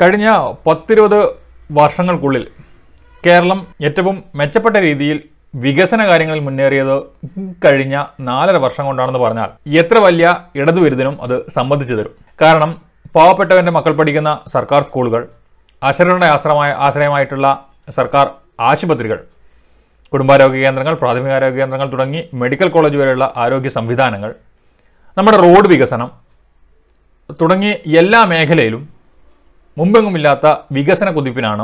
കഴിഞ്ഞ പത്തിരുപത് വർഷങ്ങൾക്കുള്ളിൽ കേരളം ഏറ്റവും മെച്ചപ്പെട്ട രീതിയിൽ വികസന കാര്യങ്ങളിൽ മുന്നേറിയത് കഴിഞ്ഞ നാലര വർഷം കൊണ്ടാണെന്ന് പറഞ്ഞാൽ എത്ര വലിയ ഇടതുവിരുദ്ധനും അത് സംബന്ധിച്ചു തരും കാരണം പാവപ്പെട്ടവൻ്റെ മക്കൾ പഠിക്കുന്ന സർക്കാർ സ്കൂളുകൾ അശരണയുടെ ആശ്രമായ ആശ്രയമായിട്ടുള്ള സർക്കാർ ആശുപത്രികൾ കുടുംബാരോഗ്യ കേന്ദ്രങ്ങൾ പ്രാഥമികാരോഗ്യ കേന്ദ്രങ്ങൾ തുടങ്ങി മെഡിക്കൽ കോളേജ് വരെയുള്ള ആരോഗ്യ സംവിധാനങ്ങൾ നമ്മുടെ റോഡ് വികസനം തുടങ്ങി എല്ലാ മേഖലയിലും മുമ്പെങ്ങുമില്ലാത്ത വികസന കുതിപ്പിനാണ്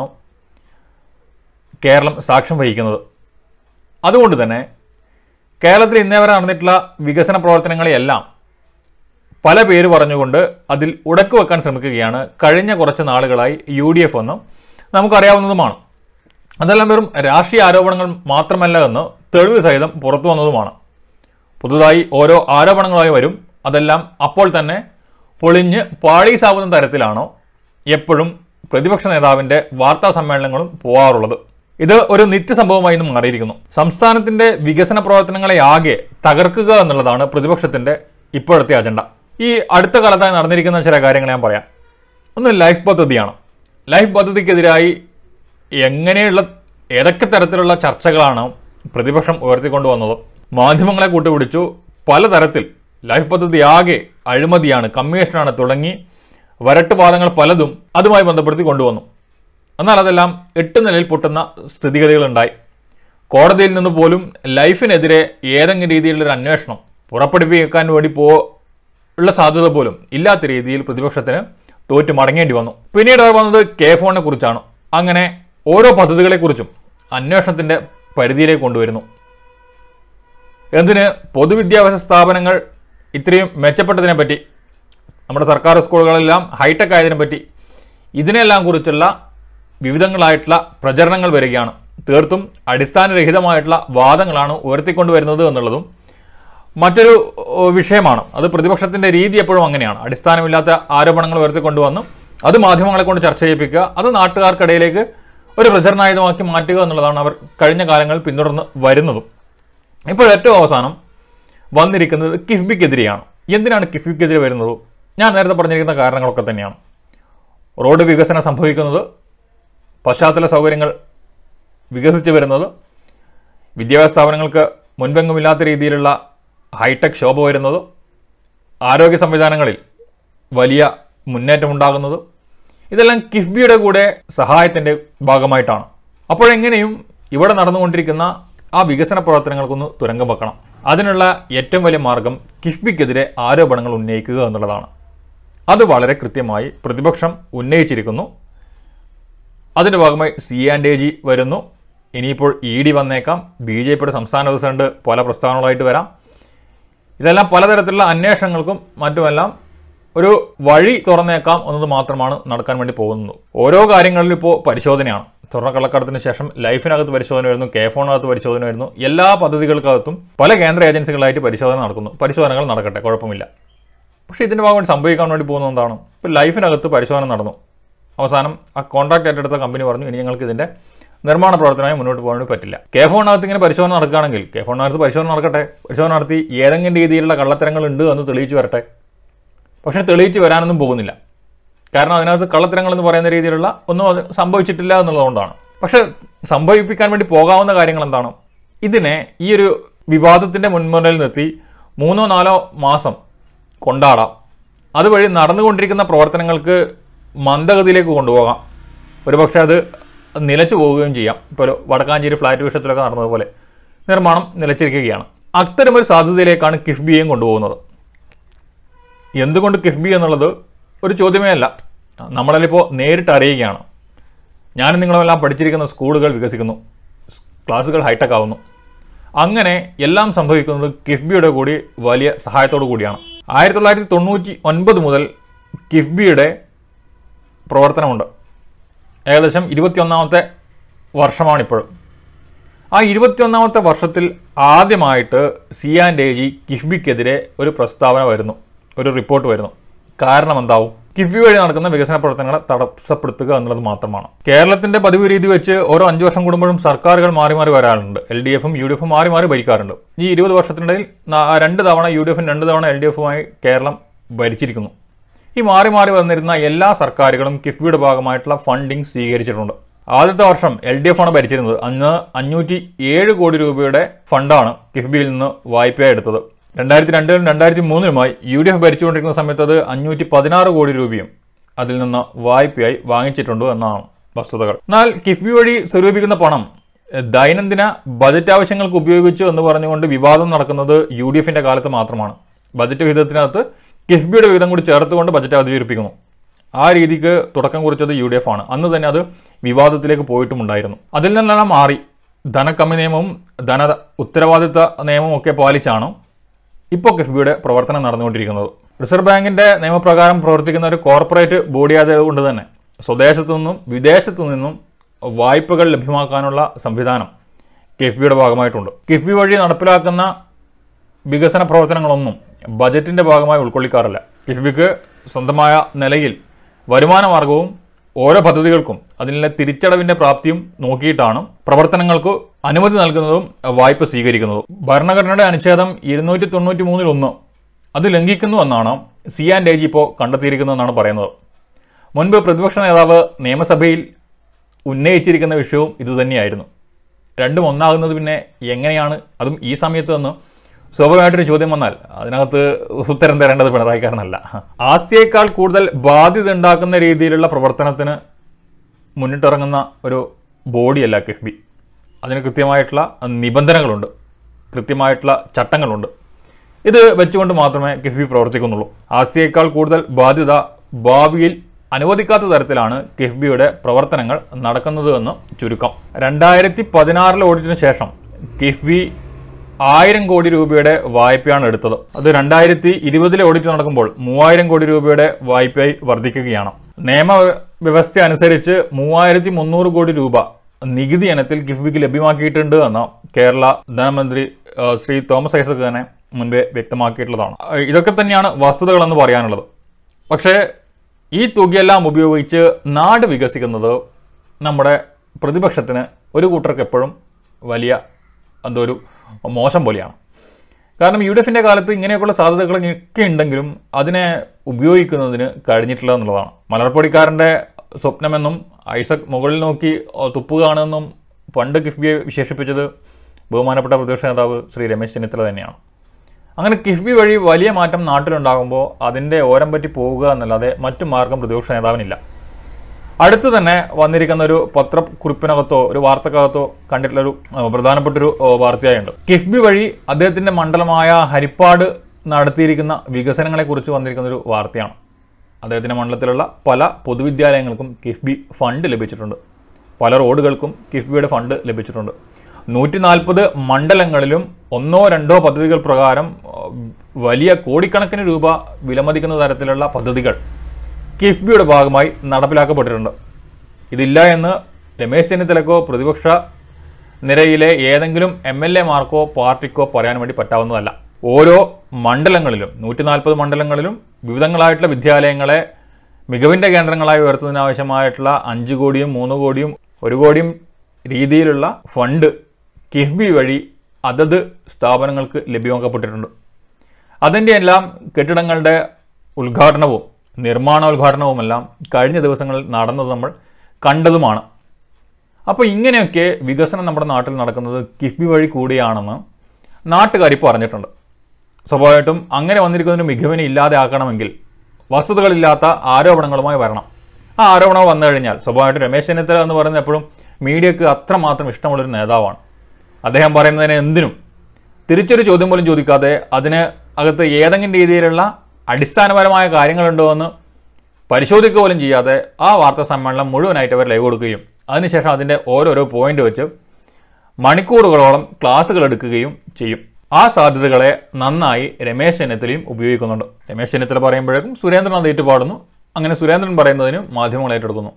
കേരളം സാക്ഷ്യം വഹിക്കുന്നത് അതുകൊണ്ട് തന്നെ കേരളത്തിൽ ഇന്നേ വരെ നടന്നിട്ടുള്ള വികസന പ്രവർത്തനങ്ങളെയെല്ലാം പല പേര് പറഞ്ഞുകൊണ്ട് അതിൽ ഉടക്ക് വെക്കാൻ ശ്രമിക്കുകയാണ് കഴിഞ്ഞ കുറച്ച് നാളുകളായി യു ഡി എഫ് എന്നും നമുക്കറിയാവുന്നതുമാണ് അതെല്ലാം വെറും രാഷ്ട്രീയ ആരോപണങ്ങൾ മാത്രമല്ല എന്ന് തെളിവ് സഹിതം പുറത്തു വന്നതുമാണ് പുതുതായി ഓരോ ആരോപണങ്ങളായി വരും അതെല്ലാം അപ്പോൾ തന്നെ പൊളിഞ്ഞ് പാളീസാവുന്ന തരത്തിലാണോ എപ്പോഴും പ്രതിപക്ഷ നേതാവിൻ്റെ വാർത്താ സമ്മേളനങ്ങളും പോകാറുള്ളത് ഇത് ഒരു നിത്യസംഭവമായി ഇന്ന് മാറിയിരിക്കുന്നു സംസ്ഥാനത്തിന്റെ വികസന പ്രവർത്തനങ്ങളെ ആകെ തകർക്കുക എന്നുള്ളതാണ് പ്രതിപക്ഷത്തിന്റെ ഇപ്പോഴത്തെ അജണ്ട ഈ അടുത്ത കാലത്തായി നടന്നിരിക്കുന്ന ചില കാര്യങ്ങൾ ഞാൻ പറയാം ഒന്ന് ലൈഫ് പദ്ധതിയാണ് ലൈഫ് പദ്ധതിക്കെതിരായി എങ്ങനെയുള്ള ഏതൊക്കെ തരത്തിലുള്ള ചർച്ചകളാണ് പ്രതിപക്ഷം ഉയർത്തിക്കൊണ്ടുവന്നത് മാധ്യമങ്ങളെ കൂട്ടുപിടിച്ചു പലതരത്തിൽ ലൈഫ് പദ്ധതി ആകെ അഴിമതിയാണ് കമ്മീഷനാണ് തുടങ്ങി വരട്ടുപാതങ്ങൾ പലതും അതുമായി ബന്ധപ്പെടുത്തി കൊണ്ടുവന്നു എന്നാൽ അതെല്ലാം എട്ട് നിലയിൽ പൊട്ടുന്ന സ്ഥിതിഗതികളുണ്ടായി കോടതിയിൽ നിന്ന് പോലും ലൈഫിനെതിരെ ഏതെങ്കിലും രീതിയിലുള്ള ഒരു അന്വേഷണം പുറപ്പെടുപ്പിക്കാൻ വേണ്ടി പോ ഉള്ള സാധ്യത പോലും ഇല്ലാത്ത രീതിയിൽ പ്രതിപക്ഷത്തിന് തോറ്റു മടങ്ങേണ്ടി വന്നു പിന്നീട് അവർ വന്നത് കെ ഫോണിനെ കുറിച്ചാണ് അങ്ങനെ ഓരോ പദ്ധതികളെക്കുറിച്ചും അന്വേഷണത്തിന്റെ പരിധിയിലേക്ക് കൊണ്ടുവരുന്നു എന്തിന് പൊതുവിദ്യാഭ്യാസ സ്ഥാപനങ്ങൾ ഇത്രയും മെച്ചപ്പെട്ടതിനെ പറ്റി നമ്മുടെ സർക്കാർ സ്കൂളുകളെല്ലാം ഹൈടെക് ആയതിനെ പറ്റി ഇതിനെല്ലാം കുറിച്ചുള്ള വിവിധങ്ങളായിട്ടുള്ള പ്രചരണങ്ങൾ വരികയാണ് തീർത്തും അടിസ്ഥാനരഹിതമായിട്ടുള്ള വാദങ്ങളാണ് ഉയർത്തിക്കൊണ്ടുവരുന്നത് എന്നുള്ളതും മറ്റൊരു ഓ, വിഷയമാണ് അത് പ്രതിപക്ഷത്തിന്റെ രീതി എപ്പോഴും അങ്ങനെയാണ് അടിസ്ഥാനമില്ലാത്ത ആരോപണങ്ങൾ ഉയർത്തിക്കൊണ്ടുവന്ന് അത് മാധ്യമങ്ങളെ കൊണ്ട് ചർച്ച ചെയ്യിപ്പിക്കുക അത് നാട്ടുകാർക്കിടയിലേക്ക് ഒരു പ്രചരണായുധമാക്കി മാറ്റുക എന്നുള്ളതാണ് അവർ കഴിഞ്ഞ കാലങ്ങളിൽ പിന്തുടർന്ന് വരുന്നതും ഇപ്പോൾ ഏറ്റവും അവസാനം വന്നിരിക്കുന്നത് കിഫ്ബിക്കെതിരെയാണ് എന്തിനാണ് കിഫ്ബിക്കെതിരെ വരുന്നത് ഞാൻ നേരത്തെ പറഞ്ഞിരിക്കുന്ന കാരണങ്ങളൊക്കെ തന്നെയാണ് റോഡ് വികസനം സംഭവിക്കുന്നത് പശ്ചാത്തല സൗകര്യങ്ങൾ വികസിച്ച് വരുന്നത് വിദ്യാഭ്യാസ സ്ഥാപനങ്ങൾക്ക് മുൻപെങ്ങുമില്ലാത്ത രീതിയിലുള്ള ഹൈടെക് ശോഭ വരുന്നത് ആരോഗ്യ സംവിധാനങ്ങളിൽ വലിയ മുന്നേറ്റമുണ്ടാകുന്നത് ഇതെല്ലാം കിഫ്ബിയുടെ കൂടെ സഹായത്തിൻ്റെ ഭാഗമായിട്ടാണ് അപ്പോഴെങ്ങനെയും ഇവിടെ നടന്നുകൊണ്ടിരിക്കുന്ന ആ വികസന പ്രവർത്തനങ്ങൾക്കൊന്ന് തുരങ്കം വെക്കണം അതിനുള്ള ഏറ്റവും വലിയ മാർഗം കിഫ്ബിക്കെതിരെ ആരോപണങ്ങൾ ഉന്നയിക്കുക എന്നുള്ളതാണ് അത് വളരെ കൃത്യമായി പ്രതിപക്ഷം ഉന്നയിച്ചിരിക്കുന്നു അതിൻ്റെ ഭാഗമായി സി ആൻഡ് എ ജി വരുന്നു ഇനിയിപ്പോൾ ഇ ഡി വന്നേക്കാം ബി ജെ പിയുടെ സംസ്ഥാന പ്രസിഡന്റ് പല പ്രസ്താവനകളായിട്ട് വരാം ഇതെല്ലാം പലതരത്തിലുള്ള അന്വേഷണങ്ങൾക്കും മറ്റുമെല്ലാം ഒരു വഴി തുറന്നേക്കാം എന്നത് മാത്രമാണ് നടക്കാൻ വേണ്ടി പോകുന്നത് ഓരോ കാര്യങ്ങളിലും ഇപ്പോൾ പരിശോധനയാണ് സ്വർണ്ണക്കള്ളക്കടത്തിന് ശേഷം ലൈഫിനകത്ത് പരിശോധന വരുന്നു കെ ഫോണിനകത്ത് പരിശോധന വരുന്നു എല്ലാ പദ്ധതികൾക്കകത്തും പല കേന്ദ്ര ഏജൻസികളായിട്ട് പരിശോധന നടക്കുന്നു പരിശോധനകൾ നടക്കട്ടെ കുഴപ്പമില്ല പക്ഷേ ഇതിൻ്റെ ഭാഗമായിട്ട് സംഭവിക്കാൻ വേണ്ടി പോകുന്നത് എന്താണ് ഇപ്പോൾ ലൈഫിനകത്ത് പരിശോധന നടന്നു അവസാനം ആ കോൺട്രാക്ട് ഏറ്റെടുത്ത കമ്പനി പറഞ്ഞു ഇനി ഞങ്ങൾക്ക് ഇതിൻ്റെ നിർമ്മാണ പ്രവർത്തനമായി മുന്നോട്ട് പോകാൻ വേണ്ടി പറ്റില്ല കെ ഫോണിനകത്ത് ഇങ്ങനെ പരിശോധന നടക്കുകയാണെങ്കിൽ കെ ഫോണിനകത്ത് പരിശോധന നടക്കട്ടെ പരിശോധന നടത്തി ഏതെങ്കിലും രീതിയിലുള്ള കള്ളത്തരങ്ങൾ ഉണ്ട് എന്ന് തെളിയിച്ചു വരട്ടെ പക്ഷേ തെളിയിച്ച് വരാനൊന്നും പോകുന്നില്ല കാരണം അതിനകത്ത് കള്ളത്തരങ്ങൾ എന്ന് പറയുന്ന രീതിയിലുള്ള ഒന്നും അത് സംഭവിച്ചിട്ടില്ല എന്നുള്ളതുകൊണ്ടാണ് പക്ഷെ സംഭവിപ്പിക്കാൻ വേണ്ടി പോകാവുന്ന കാര്യങ്ങൾ എന്താണ് ഇതിനെ ഈ ഒരു വിവാദത്തിൻ്റെ മുൻമുറയിൽ നിർത്തി മൂന്നോ നാലോ മാസം കൊണ്ടാടാം അതുവഴി നടന്നുകൊണ്ടിരിക്കുന്ന പ്രവർത്തനങ്ങൾക്ക് മന്ദഗതിയിലേക്ക് കൊണ്ടുപോകാം ഒരുപക്ഷെ അത് നിലച്ചു പോവുകയും ചെയ്യാം ഇപ്പോൾ ഒരു വടക്കാഞ്ചേരി ഫ്ലാറ്റ് വിഷയത്തിലൊക്കെ നടന്നതുപോലെ നിർമ്മാണം നിലച്ചിരിക്കുകയാണ് അത്തരമൊരു സാധ്യതയിലേക്കാണ് കിഫ്ബിയെയും കൊണ്ടുപോകുന്നത് എന്തുകൊണ്ട് കിഫ്ബി എന്നുള്ളത് ഒരു ചോദ്യമേ അല്ല നമ്മളതിലിപ്പോൾ നേരിട്ട് അറിയുകയാണ് ഞാനും നിങ്ങളുമെല്ലാം പഠിച്ചിരിക്കുന്ന സ്കൂളുകൾ വികസിക്കുന്നു ക്ലാസ്സുകൾ ഹൈടെക് ആവുന്നു അങ്ങനെ എല്ലാം സംഭവിക്കുന്നത് കിഫ്ബിയുടെ കൂടി വലിയ സഹായത്തോടു കൂടിയാണ് ആയിരത്തി തൊള്ളായിരത്തി തൊണ്ണൂറ്റി ഒൻപത് മുതൽ കിഫ്ബിയുടെ പ്രവർത്തനമുണ്ട് ഏകദേശം ഇരുപത്തിയൊന്നാമത്തെ വർഷമാണിപ്പോഴും ആ ഇരുപത്തിയൊന്നാമത്തെ വർഷത്തിൽ ആദ്യമായിട്ട് സി ആൻഡ് എ ജി കിഫ്ബിക്കെതിരെ ഒരു പ്രസ്താവന വരുന്നു ഒരു റിപ്പോർട്ട് വരുന്നു കാരണം എന്താവും കിഫ്ബി വഴി നടക്കുന്ന വികസന പ്രവർത്തനങ്ങളെ തടസ്സപ്പെടുത്തുക എന്നുള്ളത് മാത്രമാണ് കേരളത്തിന്റെ പതിവ് രീതി വെച്ച് ഓരോ അഞ്ചു വർഷം കൂടുമ്പോഴും സർക്കാരുകൾ മാറി മാറി വരാറുണ്ട് എൽ ഡി എഫും യു ഡി എഫും മാറി മാറി ഭരിക്കാറുണ്ട് ഈ ഇരുപത് വർഷത്തിനിടയിൽ ന- രണ്ട് തവണ യു ഡി എഫും രണ്ട് തവണ എൽ ഡി എഫുമായി കേരളം ഭരിച്ചിരിക്കുന്നു ഈ മാറി മാറി വന്നിരുന്ന എല്ലാ സർക്കാരുകളും കിഫ്ബിയുടെ ഭാഗമായിട്ടുള്ള ഫണ്ടിങ് സ്വീകരിച്ചിട്ടുണ്ട് ആദ്യത്തെ വർഷം എൽ ഡി എഫ് ആണ് ഭരിച്ചിരുന്നത് അന്ന് അഞ്ഞൂറ്റി ഏഴ് കോടി രൂപയുടെ ഫണ്ടാണ് കിഫ്ബിയിൽ നിന്ന് വായ്പയായി എടുത്തത് രണ്ടായിരത്തി രണ്ടിലും രണ്ടായിരത്തി മൂന്നിലുമായി യു ഡി എഫ് ഭരിച്ചുകൊണ്ടിരിക്കുന്ന സമയത്ത് അത് അഞ്ഞൂറ്റി പതിനാറ് കോടി രൂപയും അതിൽ നിന്ന് വായ്പയായി വാങ്ങിച്ചിട്ടുണ്ട് എന്നാണ് വസ്തുതകൾ എന്നാൽ കിഫ്ബി വഴി സ്വരൂപിക്കുന്ന പണം എഹ്, ദൈനംദിന ബജറ്റ് ആവശ്യങ്ങൾക്ക് ഉപയോഗിച്ചു എന്ന് പറഞ്ഞുകൊണ്ട് വിവാദം നടക്കുന്നത് യു ഡി എഫിന്റെ കാലത്ത് മാത്രമാണ് ബജറ്റ് വിഹിതത്തിനകത്ത് കിഫ്ബിയുടെ വിഹിതം കൂടി ചേർത്തുകൊണ്ട് ബജറ്റ് അവതരിപ്പിക്കുന്നു ആ രീതിക്ക് തുടക്കം കുറിച്ചത് യു ഡി എഫ് ആണ് അന്ന് തന്നെ അത് വിവാദത്തിലേക്ക് പോയിട്ടുമുണ്ടായിരുന്നു അതിൽ നിന്നെല്ലാം മാറി ധനക്കമ്മി നിയമവും ധന ഉത്തരവാദിത്ത നിയമവും ഒക്കെ പാലിച്ചാണ് ഇപ്പോൾ കിഫ്ബിയുടെ പ്രവർത്തനം നടന്നുകൊണ്ടിരിക്കുന്നത് റിസർവ് ബാങ്കിന്റെ നിയമപ്രകാരം പ്രവർത്തിക്കുന്ന ഒരു കോർപ്പറേറ്റ് ബോഡി ആയതുകൊണ്ട് തന്നെ സ്വദേശത്തു നിന്നും വിദേശത്തു നിന്നും വായ്പകൾ ലഭ്യമാക്കാനുള്ള സംവിധാനം കിഫ്ബിയുടെ ഭാഗമായിട്ടുണ്ട് കിഫ്ബി വഴി നടപ്പിലാക്കുന്ന വികസന പ്രവർത്തനങ്ങളൊന്നും ബജറ്റിന്റെ ഭാഗമായി ഉൾക്കൊള്ളിക്കാറില്ല കിഫ്ബിക്ക് സ്വന്തമായ നിലയിൽ വരുമാന മാർഗവും ഓരോ പദ്ധതികൾക്കും അതിനുള്ള തിരിച്ചടവിന്റെ പ്രാപ്തിയും നോക്കിയിട്ടാണ് പ്രവർത്തനങ്ങൾക്ക് അനുമതി നൽകുന്നതും വായ്പ സ്വീകരിക്കുന്നതും ഭരണഘടനയുടെ അനുച്ഛേദം ഇരുന്നൂറ്റി തൊണ്ണൂറ്റി മൂന്നിൽ ഒന്ന് അത് ലംഘിക്കുന്നു എന്നാണ് സി ആൻഡ് എ ജി ഇപ്പോൾ കണ്ടെത്തിയിരിക്കുന്നതെന്നാണ് പറയുന്നത് മുൻപ് പ്രതിപക്ഷ നേതാവ് നിയമസഭയിൽ ഉന്നയിച്ചിരിക്കുന്ന വിഷയവും ഇതുതന്നെയായിരുന്നു രണ്ടും ഒന്നാകുന്നത് പിന്നെ എങ്ങനെയാണ് അതും ഈ സമയത്ത് നിന്ന് സ്വാഭാവികമായിട്ടൊരു ചോദ്യം വന്നാൽ അതിനകത്ത് ഉത്തരം തരേണ്ടത് പിണറായിക്കാരനല്ല ആസ്തിയേക്കാൾ കൂടുതൽ ബാധ്യത ഉണ്ടാക്കുന്ന രീതിയിലുള്ള പ്രവർത്തനത്തിന് മുന്നിട്ടിറങ്ങുന്ന ഒരു ബോഡിയല്ല കിഫ്ബി അതിന് കൃത്യമായിട്ടുള്ള നിബന്ധനകളുണ്ട് കൃത്യമായിട്ടുള്ള ചട്ടങ്ങളുണ്ട് ഇത് വെച്ചുകൊണ്ട് മാത്രമേ കിഫ്ബി പ്രവർത്തിക്കുന്നുള്ളൂ ആസ്തിയേക്കാൾ കൂടുതൽ ബാധ്യത ഭാവിയിൽ അനുവദിക്കാത്ത തരത്തിലാണ് കിഫ്ബിയുടെ പ്രവർത്തനങ്ങൾ നടക്കുന്നത് എന്ന് ചുരുക്കം രണ്ടായിരത്തി പതിനാറിലെ ഓഡിറ്റിന് ശേഷം കിഫ്ബി ആയിരം കോടി രൂപയുടെ വായ്പയാണ് എടുത്തത് അത് രണ്ടായിരത്തി ഇരുപതിലെ ഓഡിറ്റ് നടക്കുമ്പോൾ മൂവായിരം കോടി രൂപയുടെ വായ്പയായി വർദ്ധിക്കുകയാണ് നിയമ വ്യവസ്ഥ അനുസരിച്ച് മൂവായിരത്തി മുന്നൂറ് കോടി രൂപ നികുതി ഇനത്തിൽ കിഫ്ബിക്ക് ലഭ്യമാക്കിയിട്ടുണ്ട് എന്ന് കേരള ധനമന്ത്രി ആ, ശ്രീ തോമസ് ഐസക് തന്നെ മുൻപേ വ്യക്തമാക്കിയിട്ടുള്ളതാണ് ആ, ഇതൊക്കെ തന്നെയാണ് വസ്തുതകളെന്ന് പറയാനുള്ളത് പക്ഷേ ഈ തുകയെല്ലാം ഉപയോഗിച്ച് നാട് വികസിക്കുന്നത് നമ്മുടെ പ്രതിപക്ഷത്തിന് ഒരു കൂട്ടർക്ക് എപ്പോഴും വലിയ എന്തോ ഒരു മോശം പോലെയാണ് കാരണം യു ഡി എഫിൻ്റെ കാലത്ത് ഇങ്ങനെയൊക്കെയുള്ള സാധ്യതകളൊക്കെ ഉണ്ടെങ്കിലും അതിനെ ഉപയോഗിക്കുന്നതിന് കഴിഞ്ഞിട്ടില്ല എന്നുള്ളതാണ് മലർപ്പൊടിക്കാരൻ്റെ സ്വപ്നമെന്നും ഐസക് മുകളിൽ നോക്കി ഓ, തുപ്പുകയാണെന്നും പണ്ട് കിഫ്ബിയെ വിശേഷിപ്പിച്ചത് ബഹുമാനപ്പെട്ട പ്രതിപക്ഷ നേതാവ് ശ്രീ രമേശ് ചെന്നിത്തല തന്നെയാണ് അങ്ങനെ കിഫ്ബി വഴി വലിയ മാറ്റം നാട്ടിലുണ്ടാകുമ്പോൾ അതിൻ്റെ ഓരം പറ്റി പോവുക എന്നല്ലാതെ മറ്റു മാർഗം പ്രതിപക്ഷ നേതാവിനില്ല അടുത്ത് തന്നെ വന്നിരിക്കുന്ന ഒരു പത്രക്കുറിപ്പിനകത്തോ ഒരു വാർത്തക്കകത്തോ കണ്ടിട്ടുള്ള ഒരു ആ, പ്രധാനപ്പെട്ട ഒരു ആ, വാർത്തയായുണ്ട് കിഫ്ബി വഴി അദ്ദേഹത്തിന്റെ മണ്ഡലമായ ഹരിപ്പാട് നടത്തിയിരിക്കുന്ന വികസനങ്ങളെക്കുറിച്ച് വന്നിരിക്കുന്ന ഒരു വാർത്തയാണ് അദ്ദേഹത്തിന്റെ മണ്ഡലത്തിലുള്ള പല പൊതുവിദ്യാലയങ്ങൾക്കും കിഫ്ബി ഫണ്ട് ലഭിച്ചിട്ടുണ്ട് പല റോഡുകൾക്കും കിഫ്ബിയുടെ ഫണ്ട് ലഭിച്ചിട്ടുണ്ട് നൂറ്റി നാൽപ്പത് മണ്ഡലങ്ങളിലും ഒന്നോ രണ്ടോ പദ്ധതികൾ പ്രകാരം ആ, വലിയ കോടിക്കണക്കിന് രൂപ വിലമതിക്കുന്ന തരത്തിലുള്ള പദ്ധതികൾ കിഫ്ബിയുടെ ഭാഗമായി നടപ്പിലാക്കപ്പെട്ടിട്ടുണ്ട് ഇതില്ല എന്ന് രമേശ് ചെന്നിത്തലക്കോ പ്രതിപക്ഷ നിരയിലെ ഏതെങ്കിലും എം എൽ എമാർക്കോ പാർട്ടിക്കോ പറയാൻ വേണ്ടി പറ്റാവുന്നതല്ല ഓരോ മണ്ഡലങ്ങളിലും നൂറ്റി നാൽപ്പത് മണ്ഡലങ്ങളിലും വിവിധങ്ങളായിട്ടുള്ള വിദ്യാലയങ്ങളെ മികവിൻ്റെ കേന്ദ്രങ്ങളായി ഉയർത്തുന്നതിനാവശ്യമായിട്ടുള്ള അഞ്ച് കോടിയും മൂന്ന് കോടിയും ഒരു കോടിയും രീതിയിലുള്ള ഫണ്ട് കിഫ്ബി വഴി അതത് സ്ഥാപനങ്ങൾക്ക് ലഭ്യമാക്കപ്പെട്ടിട്ടുണ്ട് അതിൻ്റെ എല്ലാം കെട്ടിടങ്ങളുടെ ഉദ്ഘാടനവും നിർമ്മാണോദ്ഘാടനവുമെല്ലാം കഴിഞ്ഞ ദിവസങ്ങളിൽ നടന്നത് നമ്മൾ കണ്ടതുമാണ് അപ്പോൾ ഇങ്ങനെയൊക്കെ വികസനം നമ്മുടെ നാട്ടിൽ നടക്കുന്നത് കിഫ്ബി വഴി കൂടിയാണെന്ന് നാട്ടുകാർ ഇപ്പോൾ അറിഞ്ഞിട്ടുണ്ട് സ്വാഭാവികമായിട്ടും അങ്ങനെ വന്നിരിക്കുന്നതിന് മികവിനെ ഇല്ലാതെ ആക്കണമെങ്കിൽ വസ്തുതകളില്ലാത്ത ആരോപണങ്ങളുമായി വരണം ആ ആരോപണം വന്നു കഴിഞ്ഞാൽ സ്വാഭാവികമായിട്ടും രമേശ് ചെന്നിത്തല എന്ന് പറയുന്നത് എപ്പോഴും മീഡിയക്ക് അത്രമാത്രം ഇഷ്ടമുള്ളൊരു നേതാവാണ് അദ്ദേഹം പറയുന്നതിന് എന്തിനും തിരിച്ചൊരു ചോദ്യം പോലും ചോദിക്കാതെ അതിന് അകത്ത് ഏതെങ്കിലും രീതിയിലുള്ള അടിസ്ഥാനപരമായ കാര്യങ്ങളുണ്ടോ എന്ന് പരിശോധിക്കുക പോലും ചെയ്യാതെ ആ വാർത്താ സമ്മേളനം മുഴുവനായിട്ട് അവർ ലൈവ് കൊടുക്കുകയും അതിനുശേഷം അതിൻ്റെ ഓരോരോ പോയിന്റ് വെച്ച് മണിക്കൂറുകളോളം ക്ലാസ്സുകൾ എടുക്കുകയും ചെയ്യും ആ സാധ്യതകളെ നന്നായി രമേശ് ചെന്നിത്തലയും ഉപയോഗിക്കുന്നുണ്ട് രമേശ് ചെന്നിത്തല പറയുമ്പോഴേക്കും സുരേന്ദ്രൻ അത് ഏറ്റുപാടുന്നു അങ്ങനെ സുരേന്ദ്രൻ പറയുന്നതിന് മാധ്യമങ്ങൾ ഏറ്റെടുക്കുന്നു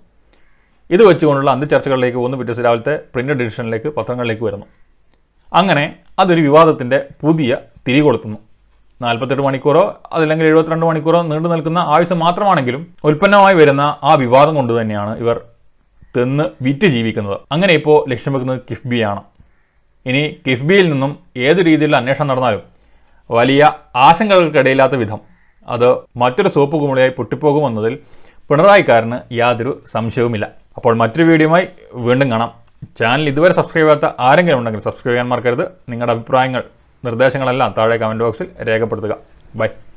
ഇത് വെച്ചുകൊണ്ടുള്ള അന്ത്യചർച്ചകളിലേക്ക് പോകുന്നു പിറ്റേ ദിവസം രാവിലത്തെ പ്രിന്റ് എഡിഷനിലേക്ക് പത്രങ്ങളിലേക്ക് വരുന്നു അങ്ങനെ അതൊരു വിവാദത്തിൻ്റെ പുതിയ തിരി കൊളുത്തുന്നു നാൽപ്പത്തെട്ട് മണിക്കൂറോ അതല്ലെങ്കിൽ എഴുപത്തിരണ്ട് മണിക്കൂറോ നീണ്ടു നിൽക്കുന്ന ആവശ്യം മാത്രമാണെങ്കിലും ഉൽപ്പന്നമായി വരുന്ന ആ വിവാദം കൊണ്ട് തന്നെയാണ് ഇവർ തിന്ന് വിറ്റ് ജീവിക്കുന്നത് അങ്ങനെ ഇപ്പോൾ ലക്ഷ്യം വെക്കുന്നത് കിഫ്ബിയാണ് ഇനി കിഫ്ബിയിൽ നിന്നും ഏത് രീതിയിലുള്ള അന്വേഷണം നടന്നാലും വലിയ ആശങ്കകൾക്കിടയില്ലാത്ത വിധം അത് മറ്റൊരു സോപ്പ് കുമിളിയായി പൊട്ടിപ്പോകുമെന്നതിൽ പിണറായിക്കാരന് യാതൊരു സംശയവുമില്ല അപ്പോൾ മറ്റൊരു വീഡിയോയുമായി വീണ്ടും കാണാം ചാനൽ ഇതുവരെ സബ്സ്ക്രൈബ് ചെയ്യാത്ത ആരെങ്കിലും ഉണ്ടെങ്കിൽ സബ്സ്ക്രൈബ് ചെയ്യാൻ മറക്കരുത് നിങ്ങളുടെ അഭിപ്രായങ്ങൾ നിർദ്ദേശങ്ങളെല്ലാം താഴെ കമൻറ്റ് ബോക്സിൽ രേഖപ്പെടുത്തുക ബൈ